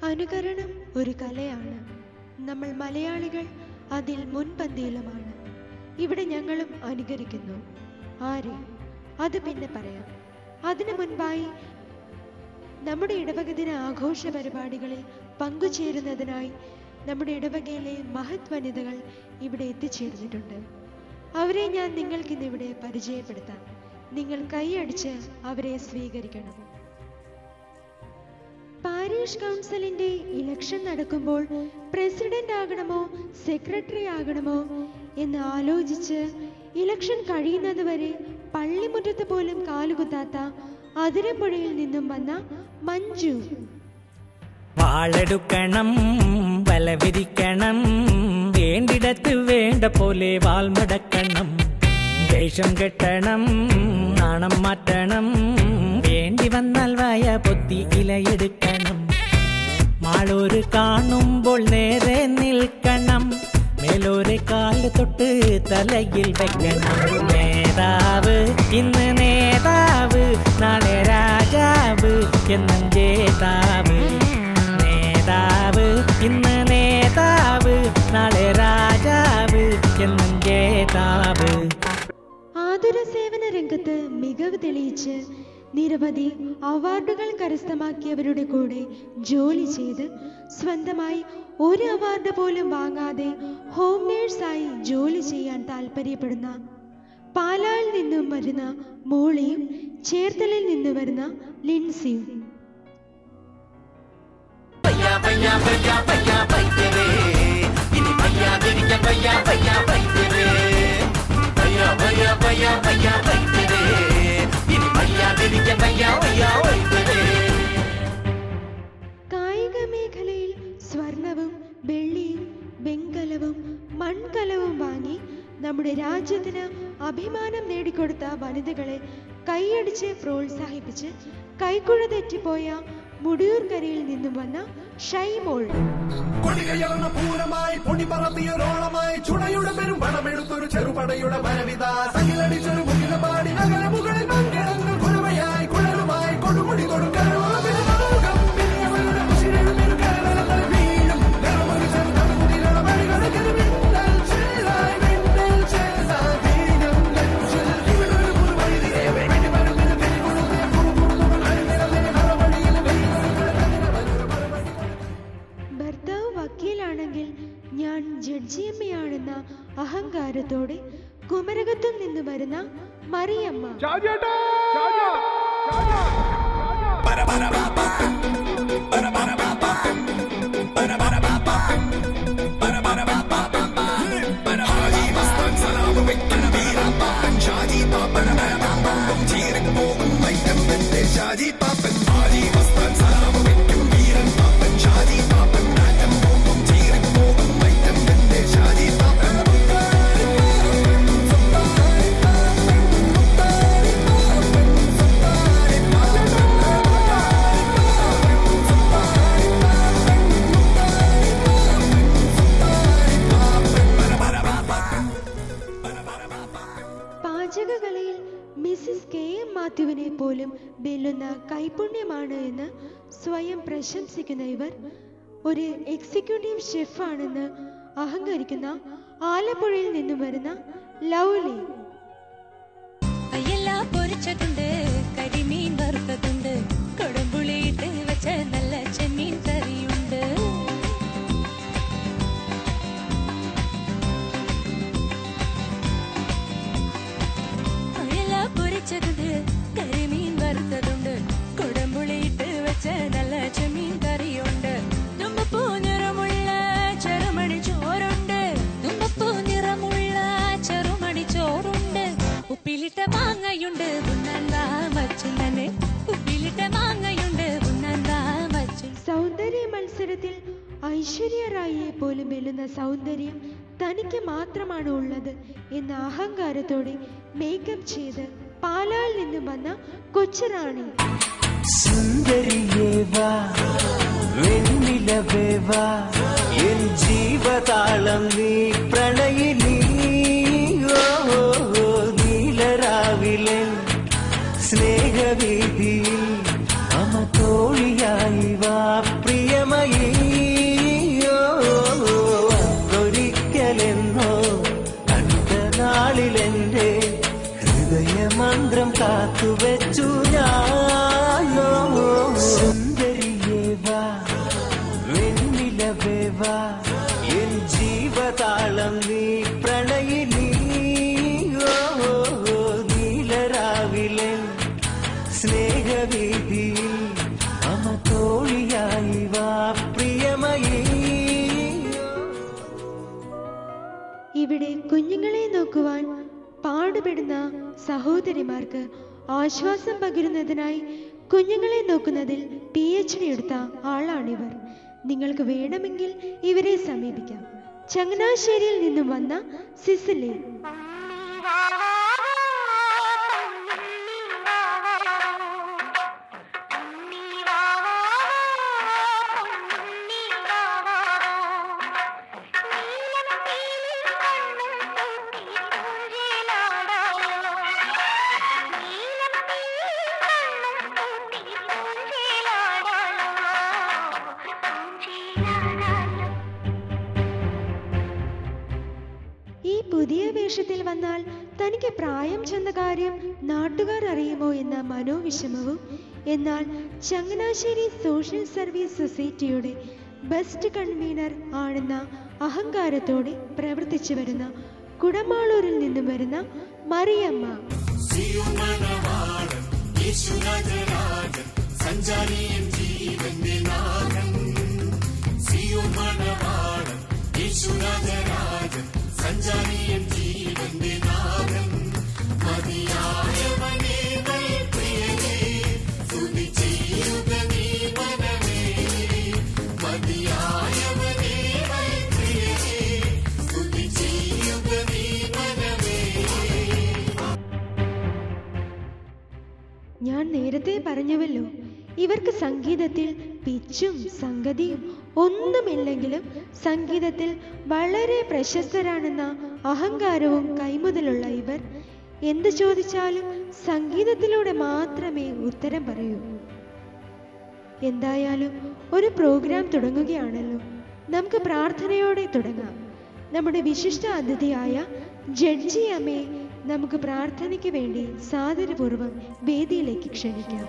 അനുകരണം ഒരു കലയാണ് നമ്മൾ മലയാളികൾ അതിൽ മുൻപന്തിയിലുമാണ് ഇവിടെ ഞങ്ങളും അനുകരിക്കുന്നു ആരെ അത് പിന്നെ പറയാം അതിനു മുൻപായി നമ്മുടെ ഇടവക ദിന ആഘോഷ പരിപാടികളിൽ പങ്കുചേരുന്നതിനായി നമ്മുടെ ഇടവകയിലെ മഹത് വനിതകൾ ഇവിടെ എത്തിച്ചേർന്നിട്ടുണ്ട് അവരെ ഞാൻ നിങ്ങൾക്കിന്ന് ഇവിടെ പരിചയപ്പെടുത്താം നിങ്ങൾ കൈയടിച്ച് അവരെ സ്വീകരിക്കണം പാരീഷ് കൗൺസിലിന്റെ ഇലക്ഷൻ നടക്കുമ്പോൾ പ്രസിഡന്റ് ആകണമോ സെക്രട്ടറി ആകണമോ എന്ന് ആലോചിച്ച് ഇലക്ഷൻ കഴിയുന്നത് വരെ പള്ളിമുറ്റത്ത് പോലും കാലുകുത്താത്ത അതിരമ്പുഴയിൽ നിന്നും വന്ന മഞ്ജു വാളെടുക്കണം വല വിരിക്കണം വേണ്ടിടത്ത് വേണ്ട പോലെ വാൾമടക്കണം വേഷം കെട്ടണം നാണം മാറ്റണം വേണ്ടി വന്നാൽ വായ പൊത്തി ഇലയെടുക്കണം മാളൂര് കാണുമ്പോൾ നേരെ നിൽക്കണം മേലോരെ കാല് തൊട്ട് തലയിൽ വെക്കണം നേതാവ് ഇന്ന് നേതാവ് നാളെ രാജാവ് എന്നും ജേതാവ് നേതാവ് ഇന്ന് നേതാവ് നാളെ രാജാവ് എന്നും ജേതാവ് ആതുര സേവന രംഗത്ത് മികവ് തെളിയിച്ച് നിരവധി അവാർഡുകൾ കരസ്ഥമാക്കിയവരുടെ കൂടെ ജോലി ചെയ്ത് സ്വന്തമായി ഒരു അവാർഡ് പോലും വാങ്ങാതെ ഹോം നേഴ്സായി ജോലി ചെയ്യാൻ താല്പര്യപ്പെടുന്ന പാലായിൽ നിന്നും വരുന്ന മോളിയും ചേർത്തലിൽ നിന്ന് വരുന്ന ലിൻസിയും പയ്യ പയ്യ പയ്യ പയ്യ പയ്യവേ ഇനി പയ്യാതിരിക്കാൻ പയ്യ പയ്യ പയ്യവേ പയ്യ പയ്യ പയ്യ പയ്യ പയ്യവേ ഇനി പയ്യാതിരിക്കാൻ പയ്യ പയ്യ പയ്യവേ കായിക മേഖലയിൽ സ്വർണവും വെള്ളിയും വെങ്കലവും മൺകലവും വാങ്ങി നമ്മുടെ രാജ്യത്തിന് അഭിമാനം നേടിക്കൊടുത്ത വനിതകളെ കൈയടിച്ച് പ്രോത്സാഹിപ്പിച്ച് കൈക്കുഴ തെറ്റിപ്പോയ മുടിയൂർക്കരയിൽ നിന്നും വന്ന ഷൈമോൾ കൊടികയർന്ന പൂരമായി പൊടി പറത്തിയൊരോളമായി ചുണയുടെ പെരും പണമെടുത്തൊരു ചെറുപടയുടെ വരവിത സകിലടിച്ചൊരു മുകില പാടി നഗര മുകളിൽ മങ്കിടങ്ങൾ കുഴമയായി കുഴലുമായി കൊടുമുടി ഭർത്താവ് വക്കീലാണെങ്കിൽ ഞാൻ ജഡ്ജിയമ്മയാണെന്ന അഹങ്കാരത്തോടെ കുമരകത്തും നിന്ന് വരുന്ന മറിയമ്മ പാചകകലയിൽ മിസ്സിസ് കെ എം മാത്യുവിനെ പോലും വെല്ലുന്ന കൈപുണ്യമാണ് എന്ന് സ്വയം പ്രശംസിക്കുന്ന ഇവർ ഒരു എക്സിക്യൂട്ടീവ് ഷെഫാണെന്ന് അഹങ്കരിക്കുന്ന ആലപ്പുഴയിൽ നിന്നും വരുന്ന ലൗലി അയ്യെല്ലാം പൊരിച്ചതുണ്ട് കരിമീൻ വറുത്തതുണ്ട് കൊടുമ്പുളിയിട്ട് വെച്ച നല്ല ചെമ്മീൻ കറിയുണ്ട് അയ്യെല്ലാം പൊരിച്ചതുണ്ട് കരിമീൻ വറുത്തതുണ്ട് കൊടുമ്പുളിയിട്ട് വെച്ച നല്ല ചെമ്മീൻ കറിയുണ്ട് തുമ്പപ്പൂ നിറമുള്ള ചെറുമണി ചോറുണ്ട് തുമ്പപ്പൂ നിറമുള്ള ചെറുമണി ചോറുണ്ട് ഉപ്പിലിട്ട മാങ്ങയുണ്ട് ഉണ്ണാൻ വച്ചുന്നെ ഉപ്പിലിട്ട മാങ്ങയുണ്ട് ഉണ്ണാൻ വച്ചു സൗന്ദര്യ മത്സരത്തിൽ ഐശ്വര്യ റായിയെ പോലും വെല്ലുന്ന സൗന്ദര്യം തനിക്ക് മാത്രമാണ് ഉള്ളത് എന്ന അഹങ്കാരത്തോടെ മേക്കപ്പ് ചെയ്ത് പാലായിൽ നിന്നും വന്ന കൊച്ചുറാണി സുന്ദരിയേവാ വെണ്ണിലവേവാ എൻ ജീവതാളം നീ പ്രണയിനി ഓ, ഓ, ഓ, നീലരാവിലെ സ്നേഹവീതിയിൽ അമ തോഴിയായി വാ പ്രിയമയേ കാത്തുവെച്ചു ഞാനോ സുന്ദരിയേ വാ വെണ്ണിലവേ വാ എൻ ജീവതാളം നീ പ്രണയിനി ഓ ഓ, ഓ, നീലരാവിലെ സ്നേഹവീതിയിൽ അമതോളിയായി വാ പ്രിയമയീ ഇവിടെ കുഞ്ഞുങ്ങളെ നോക്കുവാൻ പാടുപെടുന്ന സഹോദരിമാർക്ക് ആശ്വാസം പകരുന്നതിനായി കുഞ്ഞുങ്ങളെ നോക്കുന്നതിൽ പി എച്ച് ഡി എടുത്ത ആളാണിവർ നിങ്ങൾക്ക് വേണമെങ്കിൽ ഇവരെ സമീപിക്കാം ചങ്ങനാശ്ശേരിയിൽ നിന്നും വന്ന സിസിലി ഈ പുതിയ വേഷത്തിൽ വന്നാൽ തനിക്ക് പ്രായം ചെന്ന കാര്യം നാട്ടുകാർ അറിയുമോ എന്ന മനോവിഷമവും എന്നാൽ ചങ്ങനാശ്ശേരി സോഷ്യൽ സർവീസ് സൊസൈറ്റിയുടെ ബെസ്റ്റ് കൺവീനർ ആണെന്ന അഹങ്കാരത്തോടെ പ്രവർത്തിച്ചു വരുന്ന കുടമാളൂരിൽ നിന്നും വരുന്ന മറിയമ്മ ഞാൻ നേരത്തെ പറഞ്ഞുവല്ലോ ഇവർക്ക് സംഗീതത്തിൽ പിച്ചും സംഗതിയും ഒന്നുമില്ലെങ്കിലും സംഗീതത്തിൽ വളരെ പ്രശസ്തരാണെന്ന അഹങ്കാരവും കൈമുതലുള്ള ഇവർ എന്ത് ചോദിച്ചാലും സംഗീതത്തിലൂടെ മാത്രമേ ഉത്തരം പറയൂ എന്തായാലും ഒരു പ്രോഗ്രാം തുടങ്ങുകയാണല്ലോ നമുക്ക് പ്രാർത്ഥനയോടെ തുടങ്ങാം നമ്മുടെ വിശിഷ്ട അതിഥിയായ ജഡ്ജി അമ്മയെ നമുക്ക് പ്രാർത്ഥനയ്ക്ക് വേണ്ടി സാദരപൂർവ്വം വേദിയിലേക്ക് ക്ഷണിക്കാം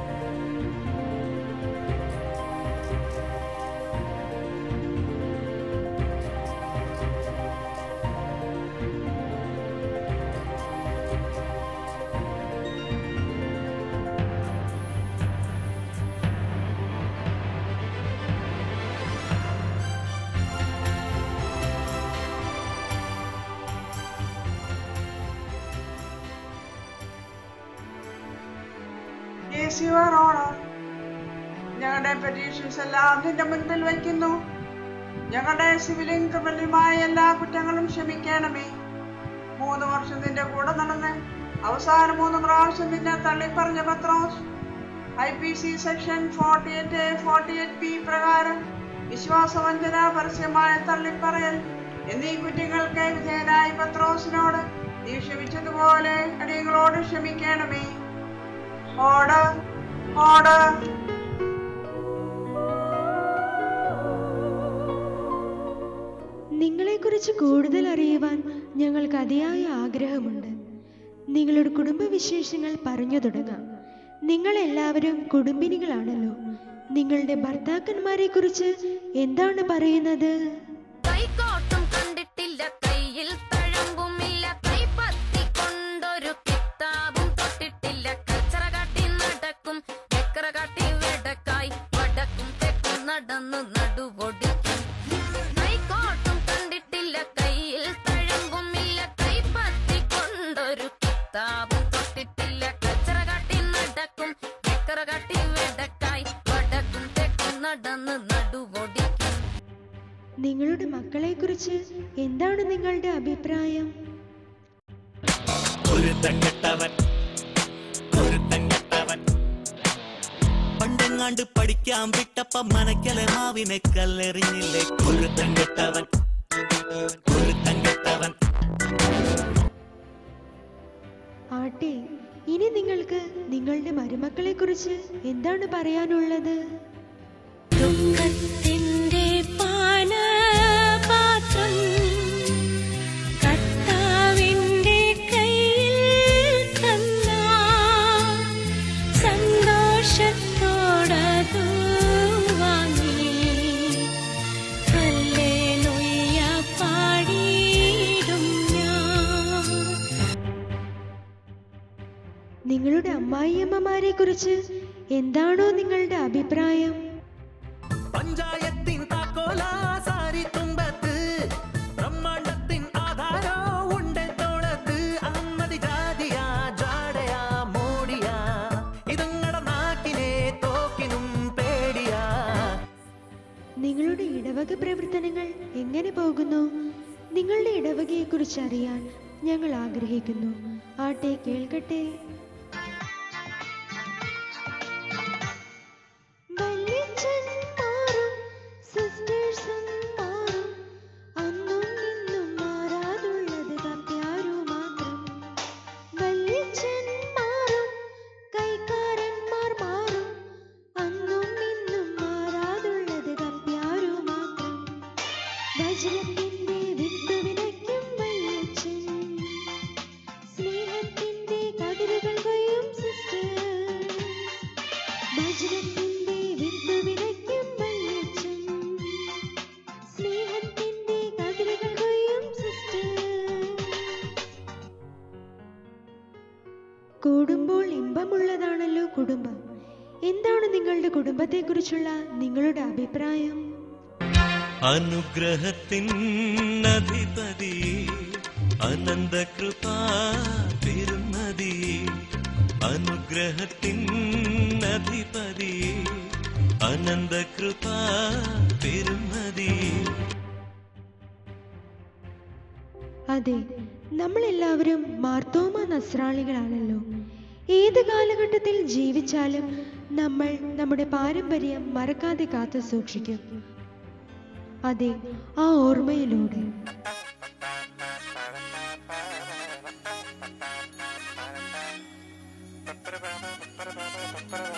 Yes, Your Honor. ഞങ്ങളുടെ പെറ്റീഷൻസ് എല്ലാം നിന്റെ മുൻപിൽ വയ്ക്കുന്നു ഞങ്ങളുടെ സിവിലും ക്രിമിനലുമായ എല്ലാ കുറ്റങ്ങളും ക്ഷമിക്കണമേ മൂന്ന് വർഷം നിന്റെ കൂടെ നടന്ന് അവസാന മൂന്ന് പ്രാവശ്യം നിന്നെ തള്ളിപ്പറഞ്ഞ Pathros I P C section forty eight forty eight B പ്രകാരം വിശ്വാസവഞ്ചന പരസ്യമായ തള്ളിപ്പറയൽ എന്നീ കുറ്റങ്ങൾക്ക് വിധേയനായ പത്രോസിനോട് നീ ക്ഷമിച്ചതുപോലെ അടിയങ്ങളോട് ക്ഷമിക്കണമേ ഓർഡർ ഓർഡർ നിങ്ങളെക്കുറിച്ച് കൂടുതൽ അറിയുവാൻ ഞങ്ങൾക്ക് അതിയായ ആഗ്രഹമുണ്ട് നിങ്ങളുടെ കുടുംബവിശേഷങ്ങൾ പറഞ്ഞു തുടങ്ങാം നിങ്ങൾ എല്ലാവരും കുടുംബിനികളാണല്ലോ നിങ്ങളുടെ ഭർത്താക്കന്മാരെ കുറിച്ച് എന്താണ് പറയുന്നത് കൈക്കോട്ടും കണ്ടിട്ടില്ല കയ്യിൽ തഴമ്പുമില്ല കൈപ്പത്തി കൊണ്ടൊരു കിതാബും തൊട്ടിട്ടില്ല കച്ചറ കാട്ടി നടക്കും ചക്കര കാട്ടി വെടക്കായി വടക്കും തെക്കും നടന്നു നടുവൊടിക്കും കൈക്കോട്ടും കണ്ടിട്ടില്ല കയ്യിൽ തഴമ്പുമില്ല കൈപ്പത്തി കൊണ്ടൊരു കിതാബും തൊട്ടിട്ടില്ല കച്ചറ കാട്ടി നടക്കും ചക്കര കാട്ടി വെടക്കായി വടക്കും തെക്കും നടന്നു നടുവൊടിക്കും നിങ്ങളുടെ മക്കളെക്കുറിച്ച് എന്താണ് നിങ്ങളുടെ അഭിപ്രായം ഒരുത്തങ്കട്ടവൻ ഒരുത്തങ്കട്ടവൻ പണ്ടെങ്ങാണ്ട് പഠിക്കാൻ വിട്ടപ്പ മനക്കലെ മാവിനെ കല്ലെറിഞ്ഞില്ലേ ഒരുത്തങ്കട്ടവൻ ഒരുത്തങ്കട്ടവൻ ആട്ടെ ഇനി നിങ്ങൾക്ക് നിങ്ങളുടെ മരുമക്കളെക്കുറിച്ച് എന്താണ് പറയാനുള്ളത് ദുഃഖത്തിന്റെ പാനപാത്രം കർത്താവിന്റെ കയ്യിൽ തന്നാൽ നിങ്ങളുടെ അമ്മായിയമ്മമാരെ കുറിച്ച് എന്താണോ നിങ്ങളുടെ അഭിപ്രായം പഞ്ചായത്തിൻ താക്കോല സാരി തുമ്പത്ത് ബ്രഹ്മാണ്ടത്തിൻ ആധാരോ ഉണ്ട് തോളത്ത് അഹമ്മദി ജാതിയാ ജാടയാ മോടിയാ ഇതങ്ങടെ നാക്കിനെ തോക്കിനും പേടിയാ നിങ്ങളുടെ ഇടവക പ്രവർത്തനങ്ങൾ എങ്ങനെ പോകുന്നു നിങ്ങളുടെ ഇടവകയെക്കുറിച്ച് അറിയാൻ ഞങ്ങൾ ആഗ്രഹിക്കുന്നു ആട്ടെ കേൾക്കട്ടെ വല്യച്ഛന്മാരും സിസ്റ്റേഴ്സും മാറും അന്നും ഇന്നും മാറാതുള്ളത് കപ്പ്യാരു മാത്രം വല്യച്ഛന്മാരും കൈക്കാരന്മാർ മാറും അന്നും ഇന്നും മാറാതുള്ളത് കപ്പ്യാരു മാത്രം വജ്രത്തിന്റെ വിത്ത് വിതയ്ക്കും വല്യച്ഛൻ സ്നേഹത്തിന്റെ കതിരുകൾ കൊയ്യും സിസ്റ്റർ വജ്രത്തിന്റെ വിത്ത് വിതയ്ക്കും വല്യച്ഛൻ സ്നേഹത്തിന്റെ കതിരുകൾ കൊയ്യും സിസ്റ്റർ കൂടുമ്പോൾ ഇമ്പമുള്ളതാണല്ലോ കുടുംബം എന്താണ് നിങ്ങളുടെ കുടുംബത്തെക്കുറിച്ചുള്ള നിങ്ങളുടെ അഭിപ്രായം അനുഗ്രഹത്തിൻ അധിപതി അനന്തകൃപാ പെരുന്നതി അനുഗ്രഹത്തിൻ അധിപതി അനന്തകൃപാ പെരുന്നതി അതെ നമ്മളെല്ലാവരും മാർത്തോമ നസ്രാളികളാണല്ലോ ഏത് കാലഘട്ടത്തിൽ ജീവിച്ചാലും നമ്മൾ നമ്മുടെ പാരമ്പര്യം മറക്കാതെ കാത്തു സൂക്ഷിക്കും അതെ ആ ഓർമ്മയിലൂടെ Ba-ba-ba-ba-ba-ba-ba-ba.